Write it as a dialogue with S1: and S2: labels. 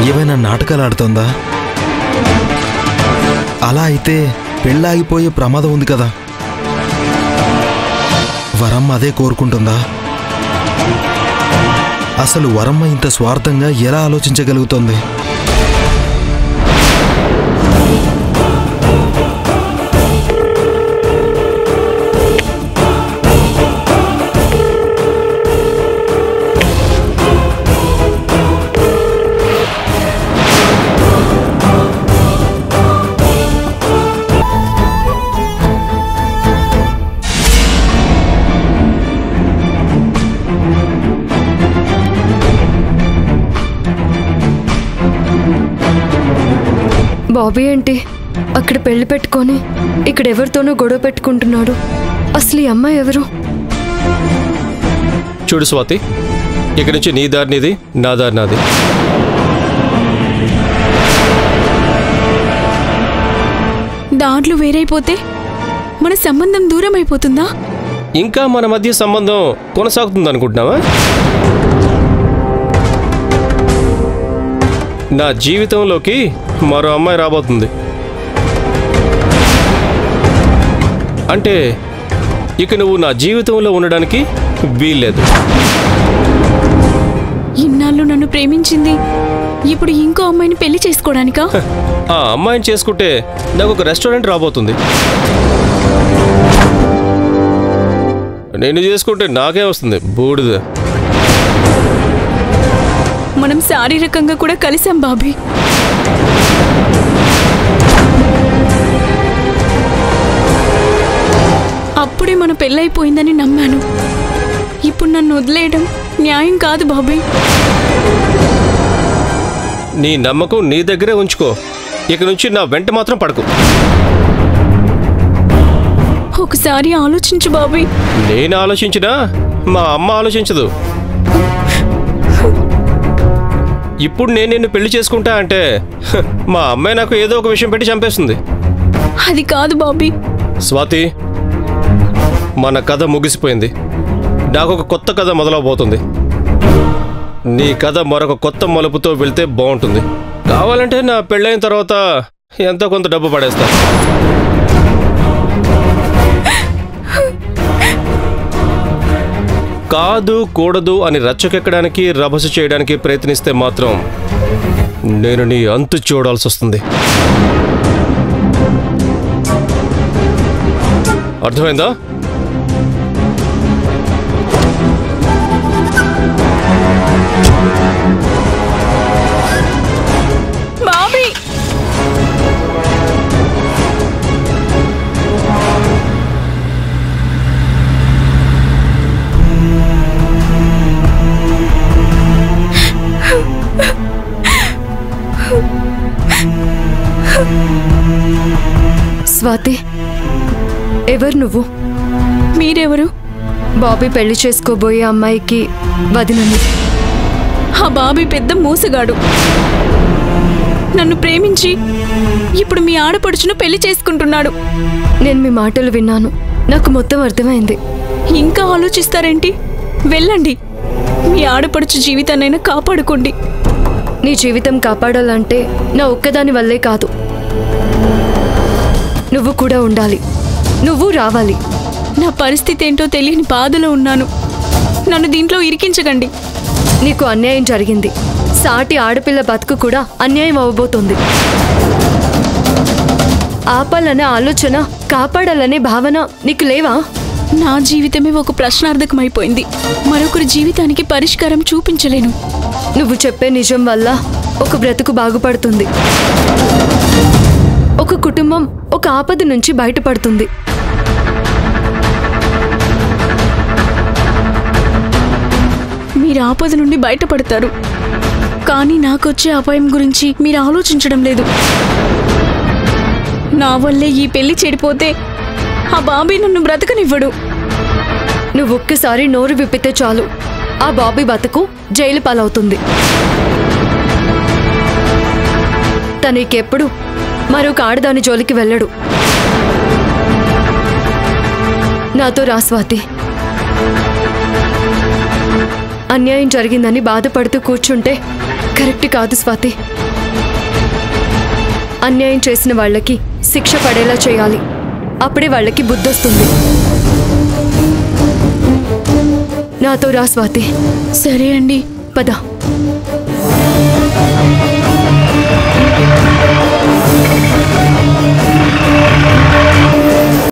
S1: ఏవైనా నాటకాలు ఆడుతోందా అలా అయితే పెళ్ళాగిపోయే ప్రమాదం ఉంది కదా వరమ్మ అదే కోరుకుంటుందా అసలు వరమ్మ ఇంత స్వార్థంగా ఎలా ఆలోచించగలుగుతోంది
S2: బాబీ ఏంటి అక్కడ పెళ్లి పెట్టుకొని ఇక్కడ ఎవరితోనో గొడవ పెట్టుకుంటున్నాడు అసలు ఈ అమ్మాయి ఎవరు
S3: చూడు స్వాతి ఇక్కడి నుంచి నీ దారి నీది నా దారి నాది
S4: దాంట్లో వేరైపోతే మన సంబంధం దూరం అయిపోతుందా
S3: ఇంకా మన మధ్య సంబంధం కొనసాగుతుంది అనుకుంటున్నావా నా జీవితంలోకి మరో అమ్మాయి రాబోతుంది అంటే ఇక నువ్వు నా జీవితంలో ఉండడానికి వీల్లేదు
S4: ఇన్నాళ్ళు నన్ను ప్రేమించింది ఇప్పుడు ఇంకో అమ్మాయిని పెళ్లి చేసుకోవడానికా
S3: ఆ అమ్మాయిని చేసుకుంటే నాకు ఒక రెస్టారెంట్ రాబోతుంది నేను చేసుకుంటే నాకే వస్తుంది బూడిద
S4: మనం శారీరకంగా కూడా కలిసాం బాబీ అప్పుడే మన పెళ్ళైపోయిందని నమ్మాను ఇప్పుడు నన్ను వదిలేయడం న్యాయం కాదు బాబీ
S3: నీ నమ్మకం నీ దగ్గరే ఉంచుకో ఇక నుంచి నా వెంట మాత్రం పడకు
S4: ఒకసారి ఆలోచించు బాబీ
S3: నేను ఆలోచించినా మా అమ్మ ఆలోచించదు ఇప్పుడు నేను నిన్ను పెళ్లి చేసుకుంటా అంటే హ, మా అమ్మాయి నాకు ఏదో ఒక విషయం పెట్టి చంపేస్తుంది
S4: అది కాదు బాబీ
S3: స్వాతి మన కథ ముగిసిపోయింది నాకు ఒక కొత్త కథ మొదలవబోతుంది నీ కథ మరొక కొత్త మలుపుతో వెళ్తే బాగుంటుంది కావాలంటే నా పెళ్ళైన తర్వాత ఎంతో కొంత డబ్బు పడేస్తా కాదు కూడదు అని రచ్చకెక్కడానికి రభస చేయడానికి ప్రయత్నిస్తే మాత్రం నేను నీ అంతు చూడాల్సి వస్తుంది అర్థమైందా
S4: బాబీ
S2: స్వాతి ఎవరు నువ్వు
S4: మీరెవరు
S2: బాబీ పెళ్లి చేసుకోబోయే అమ్మాయికి వదినని
S4: ఆ బాబీ పెద్ద మోసగాడు నన్ను ప్రేమించి ఇప్పుడు మీ ఆడపడుచును పెళ్లి చేసుకుంటున్నాడు
S2: నేను మీ మాటలు విన్నాను నాకు మొత్తం అర్థమైంది
S4: ఇంకా ఆలోచిస్తారేంటి వెళ్ళండి మీ ఆడపడుచు జీవితాన్నైనా కాపాడుకోండి
S2: నీ జీవితం కాపాడాలంటే నా ఒక్కదాని వల్లే కాదు నువ్వు కూడా ఉండాలి నువ్వు రావాలి
S4: నా పరిస్థితి ఏంటో తెలియని బాధలో ఉన్నాను నన్ను దీంట్లో ఇరికించకండి
S2: నీకు అన్యాయం జరిగింది సాటి ఆడపిల్ల బతుకు కూడా అన్యాయం అవ్వబోతోంది ఆపాలనే ఆలోచన కాపాడాలనే భావన నీకు లేవా
S4: నా జీవితమే ఒక ప్రశ్నార్థకమైపోయింది మరొకరి జీవితానికి పరిష్కారం చూపించలేను
S2: నువ్వు చెప్పే నిజం వల్ల ఒక బ్రతుకు బాగుపడుతుంది ఒక కుటుంబం ఒక ఆపద నుంచి బయటపడుతుంది
S4: మీరు ఆపద నుండి బయటపడతారు కానీ నాకొచ్చే అపాయం గురించి మీరు ఆలోచించడం లేదు నా వల్లే ఈ పెళ్లి చెడిపోతే ఆ బాబీ నన్ను బ్రతకనివ్వడు
S2: నువ్వు ఒక్కసారి నోరు విప్పితే చాలు ఆ బాబీ బతుకు జైలు పాలవుతుంది తనకెప్పుడు మరొక ఆడదాని జోలికి వెళ్ళడు నాతో రా స్వాతి అన్యాయం జరిగిందని బాధపడుతూ కూర్చుంటే కరెక్ట్ కాదు స్వాతి అన్యాయం చేసిన వాళ్ళకి శిక్ష పడేలా చేయాలి అప్పుడే వాళ్ళకి బుద్ధొస్తుంది నాతో రా స్వాతి
S4: సరే అండి
S2: పద